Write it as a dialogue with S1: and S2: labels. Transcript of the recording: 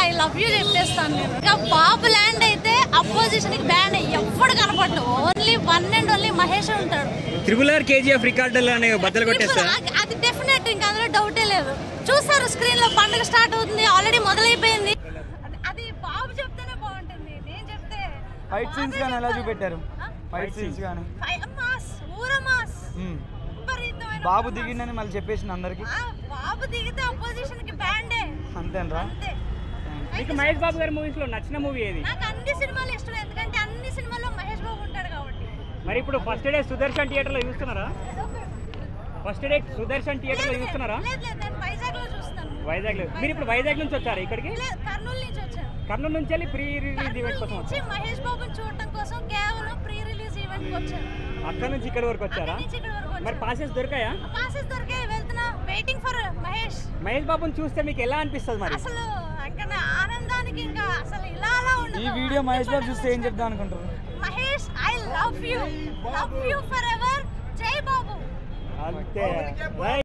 S1: I love you చెప్పేస్తాను నేను ఇంకా బాబు ల్యాండ్ అయితే అపోజిషన్ కి బ్యాండ్ ఎవ్వడు కనపడ్డు only one and only Mahesh ఉంటాడు
S2: త్రిబుల్ ఆర్ కేజీఎఫ్ రికార్డులు అనే బద్దలు కొట్టేస్తా
S1: ఇప్పుడు అది డెఫినెట్ ఇంకా అందులో డౌటే లేదు చూస్తారు స్క్రీన్ లో పండుగ స్టార్ట్ అవుతుంది ఆల్రెడీ మొదలైపోయింది అది- అది బాబు చెప్తేనే బాగుంటుంది నేను చెప్తే
S3: ఫైట్ సీన్స్ కానీ ఎలా చూపెట్టారు
S1: ఆ?
S3: ఫైట్ సీన్స్ కానీ
S1: ఫై- మాస్ ఊర మాస్
S3: మ్మ్.
S1: విపరీతమైన
S3: బాబు
S1: ఊర మాస్.
S3: దిగిందని మళ్ళీ చెప్పేసింది అందరికి
S1: ఆ, బాబు దిగితే అపోజిషన్ కి బ్యాండే
S3: అంతేనరా
S1: అంతే
S2: మీకు మహేష్ బాబు గారి మూవీస్ లో నచ్చిన మూవీ ఏది
S1: నాకు అన్ని సినిమాలు ఇష్టం ఎందుకంటే అన్ని సినిమాల్లో మహేష్ బాబు ఉంటాడు కాబట్టి
S2: మరి ఇప్పుడు ఫస్ట్ డే సుదర్శన్ థియేటర్ లో చూస్తున్నారా ఫస్ట్ డే సుదర్శన్ థియేటర్ లో చూస్తున్నారా
S1: లేదు లేదు నేను వైజాగ్ లో చూస్తాను
S2: వైజాగ్ లో మీరు ఇప్పుడు వైజాగ్ నుంచి వచ్చారా ఇక్కడికి
S1: లేదు కర్నూలు నుంచి వచ్చాను
S2: కర్నూలు నుంచి వెళ్ళి ప్రీ రిలీజ్ ఈవెంట్ కోసం
S1: నుంచి
S2: వచ్చారా
S1: మహేష్ బాబుని చూడటం కోసం కేవలం ప్రీ రిలీజ్ ఈవెంట్ కి వచ్చాను
S2: అక్కడ నుంచి ఇక్కడ వరకు వచ్చారా
S1: అక్కడి నుంచి ఇక్కడ వరకు
S2: మరి
S1: వచ్చాను
S2: పాసెస్ దొరికాయా
S1: పాసెస్ దొరికాయి వెళ్తున్నా వెయిటింగ్ ఫర్ మహేష్
S2: మహేష్ బాబుని చూస్తే మీకు ఎలా అనిపిస్తుంది మరి
S1: అసలు ఇంకా నా ఆనందానికి ఇంకా అసలు ఇలా అలా ఉండదు
S3: ఈ వీడియో మహేష్ బాబు చూస్తే ఏం చెప్దాం అనుకుంటారు
S1: Mahesh I love you love you forever జై బాబు
S2: అంతే